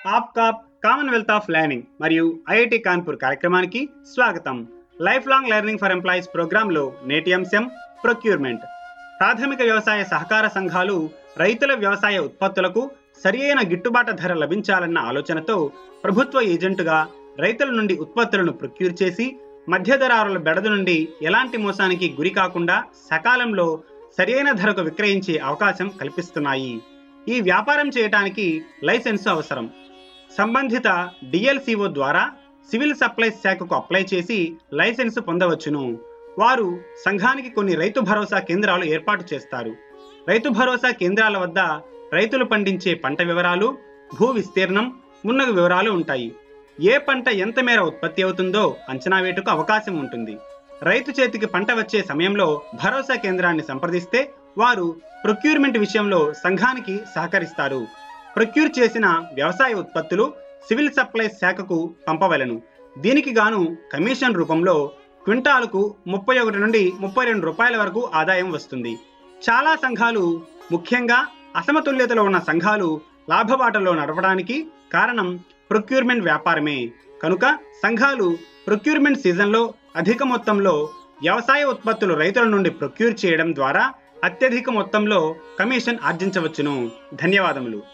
ఆప్కాప్ commonwealth of learning మరియు IIT Kanpur కార్యక్రమానికి స్వాగతం life long learning for employees ప్రోగ్రాంలో నేటి అంశం ప్రొక్యూర్మెంట్ ప్రాథమిక వ్యవసాయ సహకార సంఘాలు రైతుల వ్యవసాయ ఉత్పత్తులకు సరియైన గిట్టుబాటు ధర లభించాలన్న ఆలోచనతో ప్రభుత్వ ఏజెంటుగా రైతుల నుండి ఉత్పత్తులను ప్రొక్యూర్ చేసి మధ్యధరారుల బెడద నుండి ఎలాంటి మోసానికి గురి కాకుండా సకాలంలో సరియైన ధరకు విక్రయించే అవకాశం కల్పిస్తున్నాయి ఈ వ్యాపారం చేయడానికి లైసెన్సు అవసరం సంబంధిత డిఎల్సిఓ ద్వారా సివిల్ సప్లైస్ శాఖకు అప్లై చేసి లైసెన్సు పొందవచ్చును వారు సంఘానికి కొన్ని రైతు భరోసా కేంద్రాలు ఏర్పాటు చేస్తారు రైతు భరోసా కేంద్రాల వద్ద రైతులు పండించే పంట వివరాలు భూ విస్తీర్ణం మున్నగు వివరాలు ఉంటాయి ఏ పంట ఎంత మేర ఉత్పత్తి అవుతుందో అంచనా వేటుకు అవకాశం ఉంటుంది రైతు చేతికి పంట వచ్చే సమయంలో భరోసా కేంద్రాన్ని సంప్రదిస్తే వారు ప్రొక్యూర్మెంట్ విషయంలో సంఘానికి సహకరిస్తారు ప్రొక్యూర్ చేసిన వ్యవసాయ ఉత్పత్తులు సివిల్ సప్లైస్ శాఖకు పంపవలను దీనికి గాను కమిషన్ రూపంలో క్వింటాలకు ముప్పై ఒకటి నుండి ముప్పై రెండు రూపాయల వరకు ఆదాయం వస్తుంది చాలా సంఘాలు ముఖ్యంగా అసమతుల్యతలో ఉన్న సంఘాలు లాభబాటలో నడపడానికి కారణం ప్రొక్యూర్మెంట్ వ్యాపారమే కనుక సంఘాలు ప్రొక్యూర్మెంట్ సీజన్లో అధిక మొత్తంలో వ్యవసాయ ఉత్పత్తులు రైతుల నుండి ప్రొక్యూర్ చేయడం ద్వారా అత్యధిక మొత్తంలో కమిషన్ ఆర్జించవచ్చును ధన్యవాదములు